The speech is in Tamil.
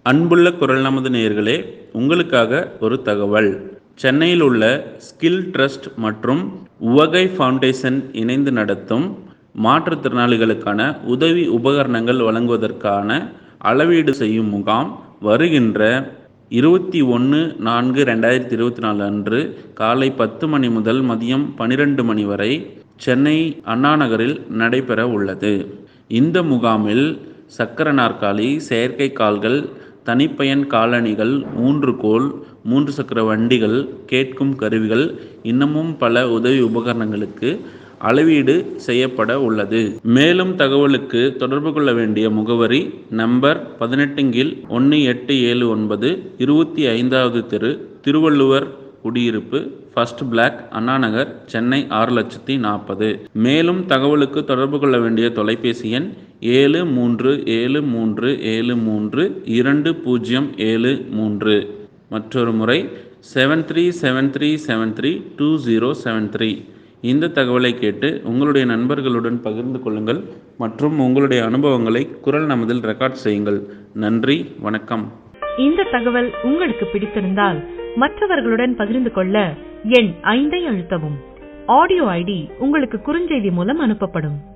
அன்புள்ள குரல் நமது நேயர்களே உங்களுக்காக ஒரு தகவல் சென்னையில் உள்ள ஸ்கில் ட்ரஸ்ட் மற்றும் உவகை ஃபவுண்டேஷன் இணைந்து நடத்தும் மாற்றுத்திறனாளிகளுக்கான உதவி உபகரணங்கள் வழங்குவதற்கான அளவீடு செய்யும் முகாம் வருகின்ற இருபத்தி ஒன்று நான்கு ரெண்டாயிரத்தி இருபத்தி நாலு அன்று காலை பத்து மணி முதல் மதியம் பன்னிரெண்டு மணி வரை சென்னை அண்ணா நகரில் நடைபெற உள்ளது இந்த முகாமில் சக்கர நாற்காலி செயற்கை கால்கள் தனிப்பயன் காலணிகள் ஊன்றுகோல் மூன்று சக்கர வண்டிகள் கேட்கும் கருவிகள் இன்னமும் பல உதவி உபகரணங்களுக்கு அளவீடு செய்யப்பட உள்ளது மேலும் தகவலுக்கு தொடர்பு கொள்ள வேண்டிய முகவரி நம்பர் பதினெட்டுங்கில் ஒன்று எட்டு ஏழு ஒன்பது இருபத்தி ஐந்தாவது தெரு திருவள்ளுவர் குடியிருப்பு ஃபர்ஸ்ட் பிளாக் அண்ணாநகர் சென்னை ஆறு லட்சத்தி நாற்பது மேலும் தகவலுக்கு தொடர்பு கொள்ள வேண்டிய தொலைபேசி எண் ஏழு மூன்று ஏழு மூன்று ஏழு மூன்று இரண்டு பூஜ்ஜியம் ஏழு மூன்று மற்றொரு முறை seven three seven three seven three two zero seven three இந்த தகவலை கேட்டு உங்களுடைய நண்பர்களுடன் பகிர்ந்து கொள்ளுங்கள் மற்றும் உங்களுடைய அனுபவங்களை குரல் நமதில் ரெக்கார்ட் செய்யுங்கள் நன்றி வணக்கம் இந்த தகவல் உங்களுக்கு பிடித்திருந்தால் மற்றவர்களுடன் பகிர்ந்து கொள்ள எண் ஐந்தை அழுத்தவும் ஆடியோ ஐடி உங்களுக்கு குறுஞ்செய்தி மூலம் அனுப்பப்படும்